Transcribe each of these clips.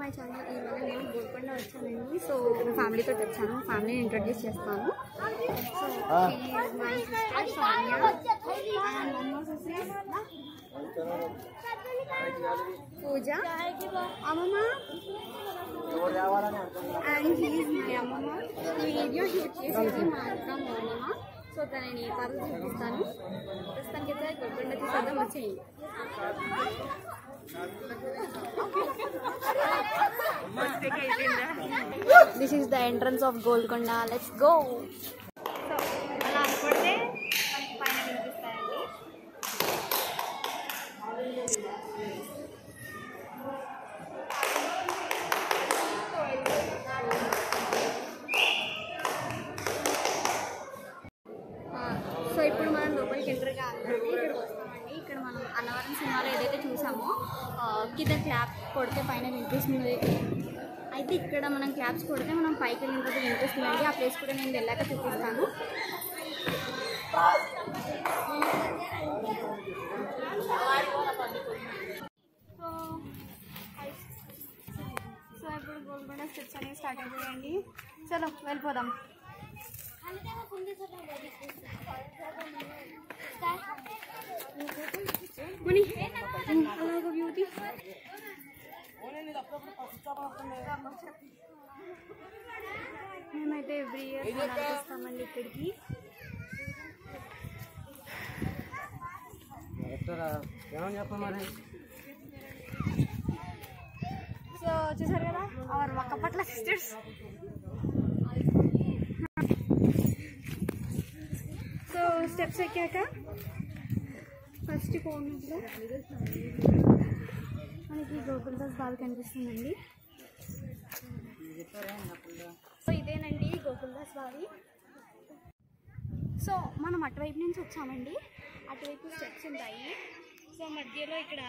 my channel ఈవేళ నేను గోల్కొండ వచ్చానండి సో నా ఫ్యామిలీతో వచ్చాను ఫ్యామిలీని ఇంట్రడ్యూస్ చేస్తాను so my sister Sania and one more sister Pooja అమ్మమ్మ అండ్ హీఈస్ మై అమ్మమ్మ ఈ వీడియో షూట్ చేసేది మా అక్క మౌనిమ సో తనని ఏ పాత్ర చూపిస్తాను ప్రస్తుతానికి అయితే గోల్కొండ తీసేద్దాం వచ్చేయండి this is the entrance of Golconda let's go so అలా అనుకుంటే మనకి పైన కనిపిస్తాయండి సో ఇప్పుడు మనం లోపలికి ఎంటర్ కావాలంటే ఇక్కడికి వస్తామండి ఇక్కడ మనం అన్నవరం సినిమాలో ఏదైతే చూసామో ఆ, కింద క్లాప్ కొడితే పైన వినిపిస్తుంది అయితే ఇక్కడ మనం క్లాప్స్ కొడితే మనం పైకి వెళ్ళిన తర్వాత వినిపిస్తుందండి ఆ ప్లేస్ కూడా నేను వెళ్ళాక చూపిస్తాను సో సో ఇప్పుడు గోల్కొండ స్టెప్స్ అనేవి స్టార్ట్ అయిపోయాయండి చలో వెళ్ళిపోదాం ముని అలాగ బ్యూటీ మేమైతే ఎవ్రీ ఇయర్ నడిపిస్తామండి ఇక్కడికి ఏమని చెప్ప మరి సో చూసారు కదా our Vakkapatla sisters so steps ఎక్కాక ఫస్ట్ కోనర్లో మనకి గోకుల్ దాస్ బాగా కనిపిస్తుందండి సో ఇదేనండి గోకుల్ దాస్ బావి సో మనం అటువైపు నుంచి వచ్చామండి అటువైపు స్టెప్స్ ఉంటాయి సో మధ్యలో ఇక్కడ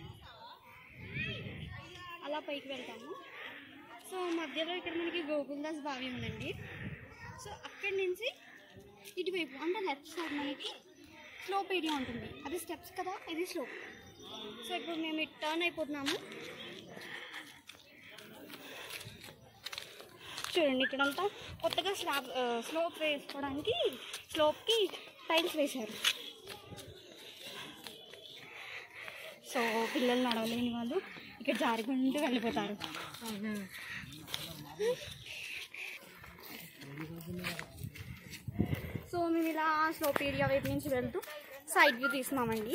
అలా పైకి వెళ్తాము సో మధ్యలో ఇక్కడ మనకి గోకుల్దాస్ బావి ఉందండి సో అక్కడి నుంచి ఇటువైపు అంటే లెఫ్ట్ సైడ్ మనకి స్లోప్ ఏరియా ఉంటుంది అది స్టెప్స్ కదా ఇది స్లోప్ సో ఇప్పుడు మేము ఇటు టర్న్ అయిపోతున్నాము చూడండి ఇక్కడంతా కొత్తగా స్లాబ్ స్లోప్ వేసుకోవడానికి స్లోప్కి టైల్స్ వేశారు సో పిల్లలు నడవలేని వాళ్ళు ఇక్కడ జారుకుంటూ వెళ్ళిపోతారు సో మేము ఇలా స్లోప్ ఏరియా వైపు నుంచి వెళ్తూ సైడ్ వ్యూ తీస్తున్నామండి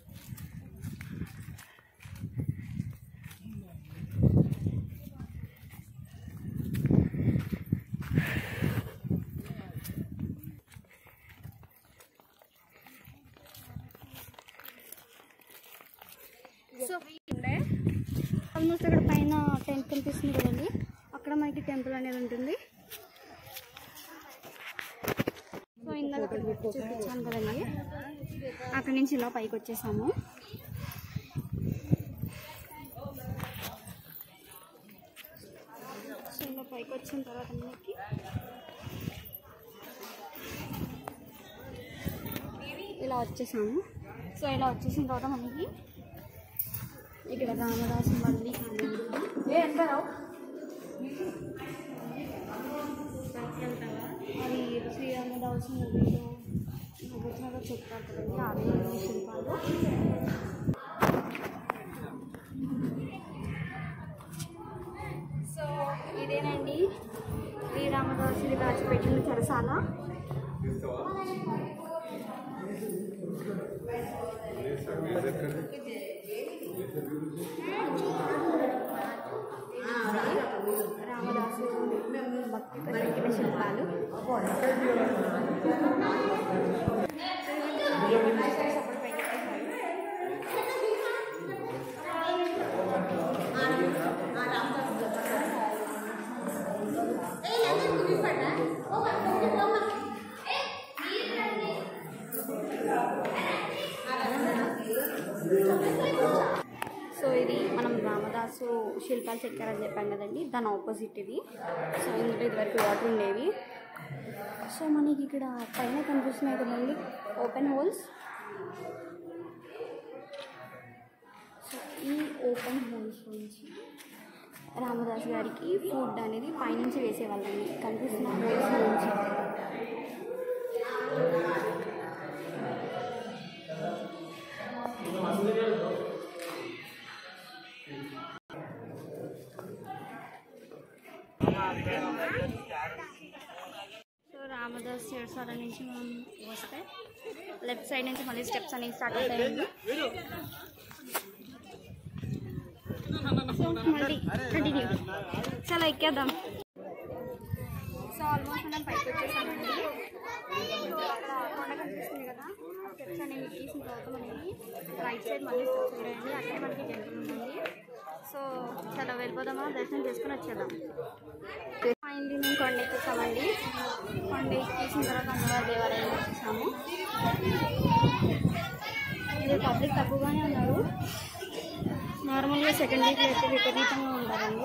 సో ఉండే ఆల్మోస్ట్ అక్కడ పైన టెంట్ కనిపిస్తుంది కదండి అక్కడ మనకి టెంపుల్ అనేది ఉంటుంది సో ఇందాక చూపించాను కదండి అక్కడి నుంచి ఇలా పైకి వచ్చేసాము సో ఇలా పైకి వచ్చిన తర్వాత మనకి ఇలా వచ్చేసాము సో ఇలా వచ్చేసిన తర్వాత మనకి ఇక్కడ రామదాసు మళ్ళీ ఏ ఎంత రావు అది శ్రీరామదాసు మూవీలో నవ్వుతున్నారో చెప్తారు కదండి ఆలయ శిల్పాలు సో ఇదేనండి శ్రీరామదాసుని దాచిపెట్టిన చెరసాల రామదాసు భక్తితో చెక్కిన శిల్పాలు సో ఇది మనం రామదాసు శిల్పాలు చెక్కారని చెప్పాం కదండి దాని ఆపోజిట్ ఇది సో ఇందులో ఇదివరకు వాటర్ ఉండేవి సో మనకి ఇక్కడ పైన కనిపిస్తున్నాయి కదండి ఓపెన్ హోల్స్ సో ఈ ఓపెన్ హోల్స్ నుంచి రామదాస్ గారికి ఫుడ్ అనేది పైనుంచి వేసేవాళ్ళండి కనిపిస్తున్న హోల్స్ నుంచి సో రామదాస్ చేసాల నుంచి మనం వస్తే లెఫ్ట్ సైడ్ నుంచి మళ్ళీ స్టెప్స్ అనేవి స్టార్ట్ అవుతాయండి సో మళ్ళీ కంటిన్యూ చాలా ఎక్కేద్దాం సో ఆల్మోస్ట్ మనం పైకి వచ్చేసామండి సో అక్కడ కొండ కనిపిస్తుంది కదా ఆ స్టెప్స్ అనేవి ఎక్కేసిన తర్వాత మనకి రైట్ సైడ్ మళ్ళీ స్టెప్స్ ఉంటాయండి అక్కడే మనకి టెంపుల్ ఉంటుంది సో చాలా వెళ్ళిపోదామా దర్శనం చేసుకుని వచ్చేద్దాం ఫైనలీ మేము కొండ ఎక్కేసామండి కొండ ఎక్కేసిన తర్వాత అమ్మవారి దేవాలయం వచ్చేసాము ఇది పబ్లిక్ తక్కువగానే ఉన్నారు నార్మల్గా సెకండ్ వీక్లో అయితే విపరీతంగా ఉంటారండి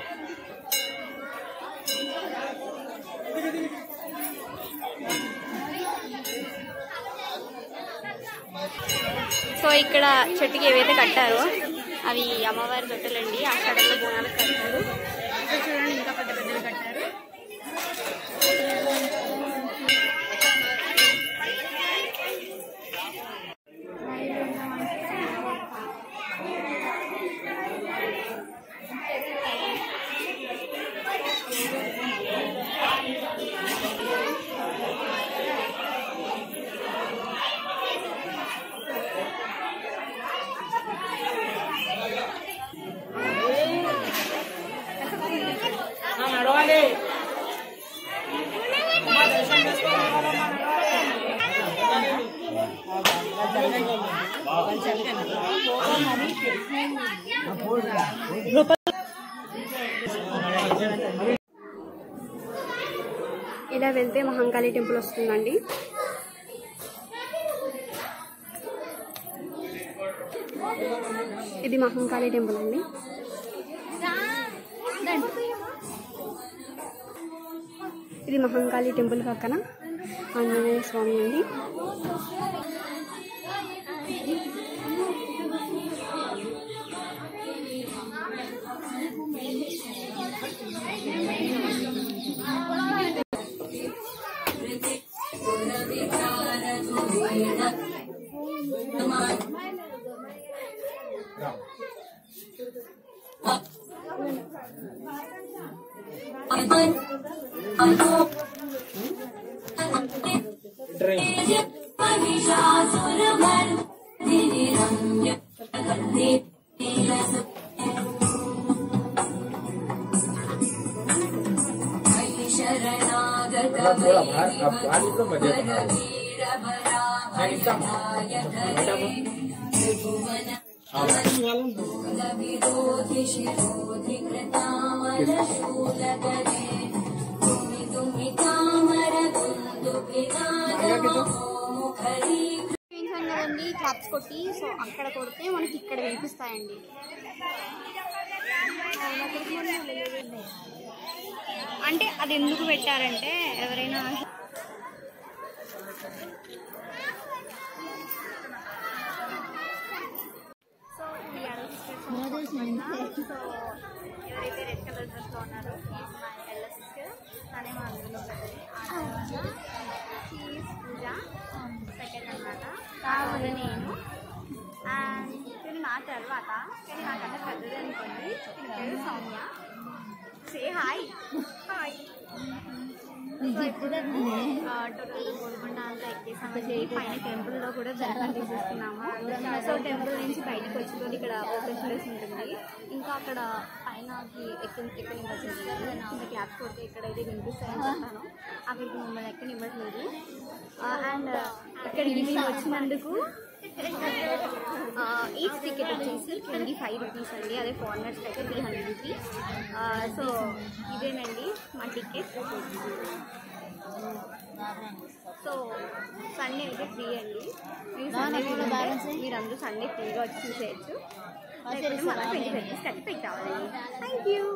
సో ఇక్కడ చెట్టుకి ఏవైతే కట్టారో అవి అమ్మవారి తొట్టెలండి ఆ కడల్లో బోనాలకు కట్టారు ఇక్కడ చూడండి ఇంకా పెద్ద పెద్దవి కట్టారు నడవాలి ఇలా వెళ్తే మహంకాళి టెంపుల్ వస్తుందండి ఇది మహంకాళి టెంపుల్ అండి ఇది మహంకాళి టెంపుల్ పక్కన ఆంజనేయ స్వామి అండి చూపించాను కదండి క్లాప్స్ కొట్టి సో అక్కడ కొడితే మనకి ఇక్కడ వినిపిస్తాయండి అంటే అది ఎందుకు పెట్టారంటే ఎవరైనా సో ఈ అడవి sisters సో ఎవరైతే రెడ్ కలర్ డ్రెస్లో ఉన్నారో మా ఎల్ల సిస్టర్ తనే మా అందులో పెద్దది ఆ తర్వాత షీఈస్ పూజ సెకండ్ అనమాట కావాలి నేను అండ్ ఇది నా తర్వాత కానీ నాకంటే పెద్దది అనుకోండి దీని పేరు Soumya say hi hi total Golconda అంతా ఎక్కేసామండి పైన టెంపుల్లో కూడా దర్శనం తీసేసుకున్నాము సో టెంపుల్ నుంచి బయటకు వచ్చిన ఇక్కడ ఓపెన్ ప్లేస్ ఉంటుంది ఇంకా అక్కడ పైనకి ఎక్కడ ఎక్కడ వచ్చింది ఇంకా క్లాప్స్ కొడితే ఎక్కడైతే వినిపిస్తాయని చెప్పాను అక్కడికి మమ్మల్ని ఎక్కనివ్వట్లేదు అండ్ ఇక్కడికి మేము వచ్చినందుకు ఈచ్ టికెట్ వచ్చేసి ట్వంటీ ఫైవ్ రూపీస్ అండి అదే ఫారినర్స్ అయితే త్రీ హండ్రెడ్ రూపీస్ సో ఇదేనండి మా టికెట్ సో సండే అయితే ఫ్రీ అండి మీరు సండే మీరు అందరూ సండే ఫ్రీగా వచ్చి చూసేయచ్చు లేకపోతే మన ట్వంటీ ఫైవ్ రూపీస్ కట్టి పెట్టి రావాలండి థ్యాంక్ యూ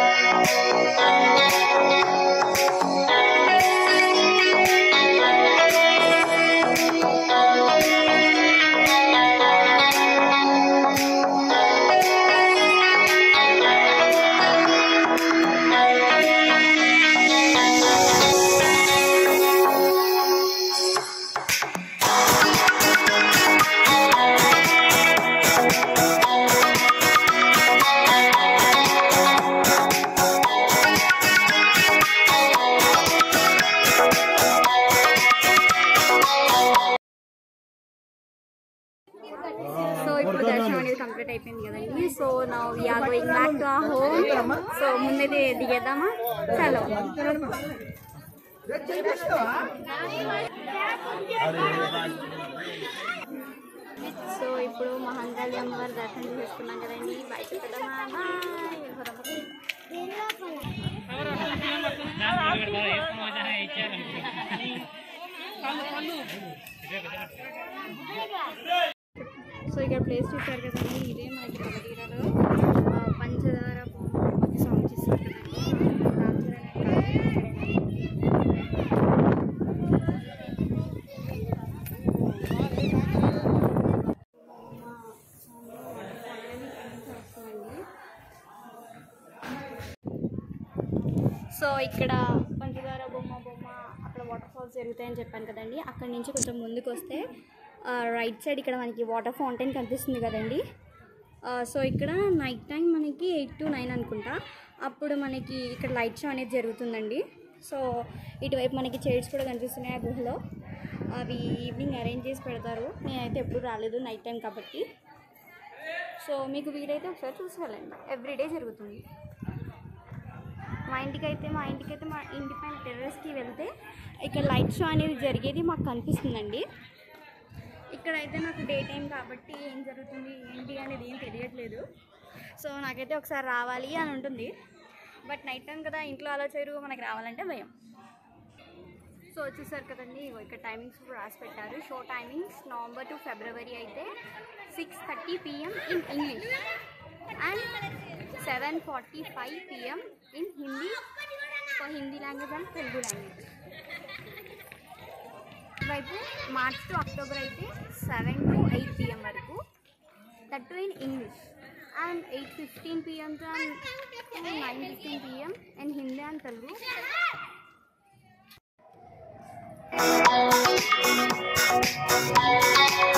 Thank కంప్లీట్ అయిపోయింది కదండి సో నా we're going back to uh home so ముందైతే దిగేద్దామా చలో సో ఇప్పుడు మహంకాళి అమ్మవారి దర్శనం చేసుకున్నాం కదండి బయట పెద్దమ్మా బాయ్ వెళ్ళిపోదాం సో ఇక్కడ ప్లేస్ చూసారు కదండి ఇదే మనకి కబడ్డీరాలో పంచదార బొమ్మకి సాంగ్ చేస్తారు కదండి రామ్ చరణ్ సో ఇక్కడ పంచదార బొమ్మ బొమ్మ అక్కడ వాటర్ ఫాల్స్ జరుగుతాయని చెప్పాను కదండి అక్కడ నుంచి కొంచెం ముందుకు వస్తే ఆ, రైట్ సైడ్ ఇక్కడ మనకి వాటర్ ఫౌంటైన్ కనిపిస్తుంది కదండి ఆ, సో ఇక్కడ నైట్ టైం మనకి ఎయిట్ టు నైన్ అనుకుంటా అప్పుడు మనకి ఇక్కడ లైట్ షో అనేది జరుగుతుందండి సో ఇటువైపు మనకి చైర్స్ కూడా కనిపిస్తున్నాయి ఆ గుహలో అవి ఈవినింగ్ అరేంజ్ చేసి పెడతారు నేనైతే ఎప్పుడు రాలేదు నైట్ టైం కాబట్టి సో మీకు వీలైతే ఒకసారి చూసి వెళ్ళండి ఎవ్రీడే జరుగుతుంది మా ఇంటికి అయితే మా ఇంటికి అయితే మా ఇంటి పైన టెర్రస్కి వెళ్తే ఇక్కడ లైట్ షో అనేది జరిగేది మాకు కనిపిస్తుందండి ఇక్కడైతే నాకు డే టైం కాబట్టి ఏం జరుగుతుంది ఏంటి అనేది ఏం తెలియట్లేదు సో నాకైతే ఒకసారి రావాలి అని ఉంటుంది బట్ నైట్ టైం కదా ఇంట్లో అలా చేయరు మనకి రావాలంటే భయం సో చూసారు కదండి ఇగో ఇక్కడ టైమింగ్స్ కూడా రాసి పెట్టారు show timings November to February అయితే six thirty PM in English and seven forty five PM in Hindi for Hindi language and Telugu language వైపు మార్చ్ టు అక్టోబర్ అయితే సెవెన్ టు ఎయిట్ పిఎం వరకు that too in English and eight fifteen PM to nine fifteen PM in Hindi and Telugu Thank